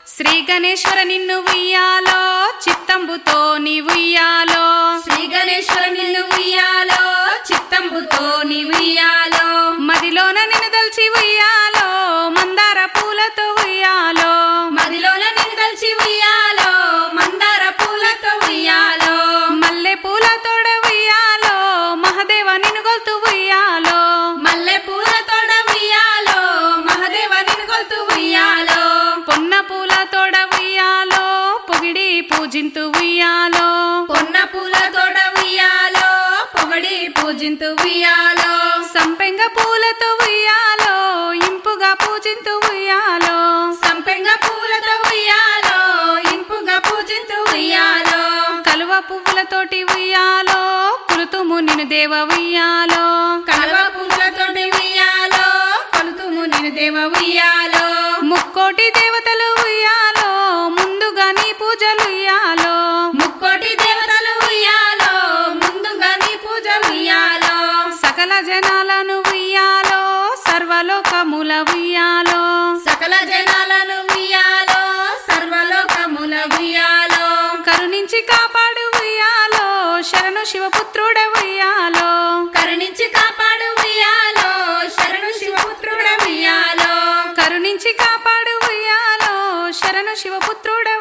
శ్రీ గణేశ్వర నిన్ను ఉయ్యాలో చిత్తంబుతో నీ ఉయ్యాలో శ్రీ గణేశ్వర నిన్ను ఉయ్యాలో చిత్తంబుతో నీ ఉయ్యాలో మదిలోన నిన్ను దల్చి ఉయ్యాలో మందార పూలతో ఉయ్యాలో మదిలోన నిన్ను దల్చి ఉయ్యాలో మందార పూలతో ఉయ్యాలో మల్లె పూల తోడ ఉయ్యాలో మహదేవ నిన్ను గొల్తు ఉయ్యాలో మల్లె పూల తోడ ఉయ్యాలో మహదేవ నిన్ను కొల్తు ఉయ్యాలో పొన్న పూల తోడ ఉయ్యాలో పొగిడి పూజింతు ఉయ్యాలో పొన్న పూల తోడ ఉయ్యాలో పొగడి పూజింతు ఉయ్యాలో సంపెంగ పూలతో ఉయ్యాలో ఇంపుగా పూజింతు ఉయ్యాలో సంపెంగ పూలతో ఉయ్యాలో ఇంపుగా పూజింతు ఉయ్యాలో కలువ పువ్వులతోటి ఉయ్యాలో కురుతుము నిన్ను దేవ ఉయ్యాలో కలవ పూలతోటి ఉయ్యాలో కొలుతుము నేను దేవ ఉయ్యాలో ముక్కోటి దేవతలు ఉయ్యాలో ముందుగా నీ పూజలు ఉయ్యాలో ముక్కోటి దేవతలు ఉయ్యాలో ముందుగా నీ పూజ ఉయ్యాలో సకల జనాలను ఉయ్యాలో సర్వలోకముల ఉయ్యాలో సకల జనాలను ఉయ్యాలో సర్వలోకముల ఉయ్యాలో కరుణించి కాపాడు ఉయ్యాలో శరణు శివపుత్రుడ ఉయ్యాలో కరుణించి కాపాడు ఉయ్యాలో శరణు శివపుత్రుడ ఉయ్యాలో కరుణించి కాపాడు ఉయ్యాలో శరణు శివపుత్రుడ